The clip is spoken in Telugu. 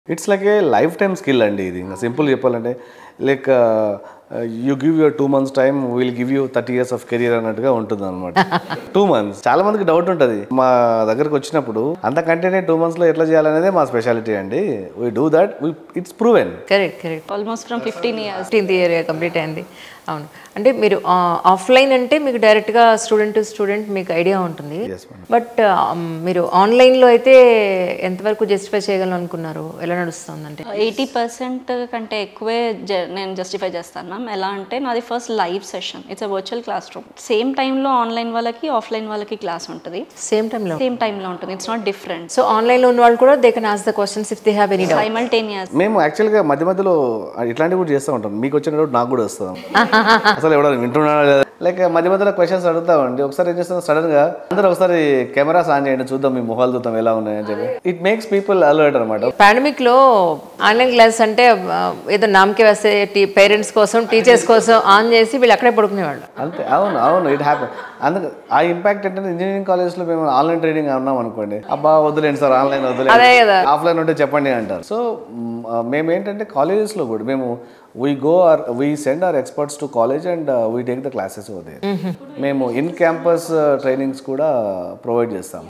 It's like a lifetime skill అండి ఇది ఇంకా సింపుల్ చెప్పాలంటే like you give your two months time will give you thirty years of career అన్నట్టుగా ఉంటుంది అనమాట టూ మంత్స్ చాలా మందికి డౌట్ ఉంటుంది మా దగ్గరకు వచ్చినప్పుడు అంతకంటేనే టూ మంత్స్లో ఎట్లా చేయాలనేదే మా స్పెషాలిటీ అండి we do that it's proven correct correct almost from fifteen years fifteenth year complete అయింది అవును అంటే మీరు ఆఫ్లైన్ అంటే మీకు డైరెక్ట్గా స్టూడెంట్ టు స్టూడెంట్ మీకు ఐడియా ఉంటుంది Yes, madam. బట్ మీరు ఆన్లైన్లో అయితే ఎంతవరకు జస్టిఫై చేయగలను అనుకున్నారు ఎలా నడుస్తుందంటే ఎయిటీ పర్సెంట్ కంటే ఎక్కువే జ- నేను జస్టిఫై చేస్తాను మ్యామ్ ఎలా అంటే నాది first live session it's a virtual classroom same టైంలో ఆన్లైన్ వాళ్ళకి ఆఫ్లైన్ వాళ్ళకి క్లాస్ ఉంటుంది సేమ్ టైంలో సేమ్ టైంలో ఉంటుంది ఇట్స్ నాట్ డిఫరెంట్ సో ఆన్లైన్లో ఉన్న వాళ్ళు కూడా they can ask the questions if they have any doubt simultaneous మేము యాక్చువల్గా మధ్య మధ్యలో ఇట్లాంటివి కూడా చేస్తూ ఉంటాం మీకు వచ్చిన డౌట్ నాకు కూడా వస్తుంది అసలు ఎవడో వింటున్నాడా లేదా లైక్ మధ్య మధ్యలో క్వశ్చన్స్ అడుగుతామండి ఒకసారి ఏం చేస్తాం సడన్ గా అందరూ ఒకసారి కెమెరాస్ ఆన్ చేయండి చూద్దాం మీ మొహాలు చూద్దాం ఎలా ఉన్నాయని చెప్పి ఇట్ మేక్స్ పీపుల్ అలర్ట్ అనమాట పాండమిక్ లో ఆన్లైన్ క్లాస్ అంటే ఆ, ఏదో నామకే వేస్తే పేరెంట్స్ కోసం టీచర్స్ కోసం ఆన్ చేసి వీళ్ళు అక్కడే పడుకునేవాళ్ళు అంతే అవును అవును ఇట్ హ్యాపన్ అందుకు ఆ ఇంపాక్ట్ ఏంటంటే ఇంజనీరింగ్ కాలేజ్లో మేము ఆన్లైన్ ట్రైనింగ్ అన్నాం అనుకోండి అబ్బా వదిలేండి సార్ ఆన్లైన్ అదే వదిలేండి కదా. ఆఫ్లైన్ ఉంటే చెప్పండి అంటారు సో మేము ఏంటంటే కాలేజెస్లో కూడా మేము we go or we send our experts to college and we take the classes ఓదే మేము ఇన్ క్యాంపస్ ట్రైనింగ్స్ కూడా ప్రొవైడ్ చేస్తాం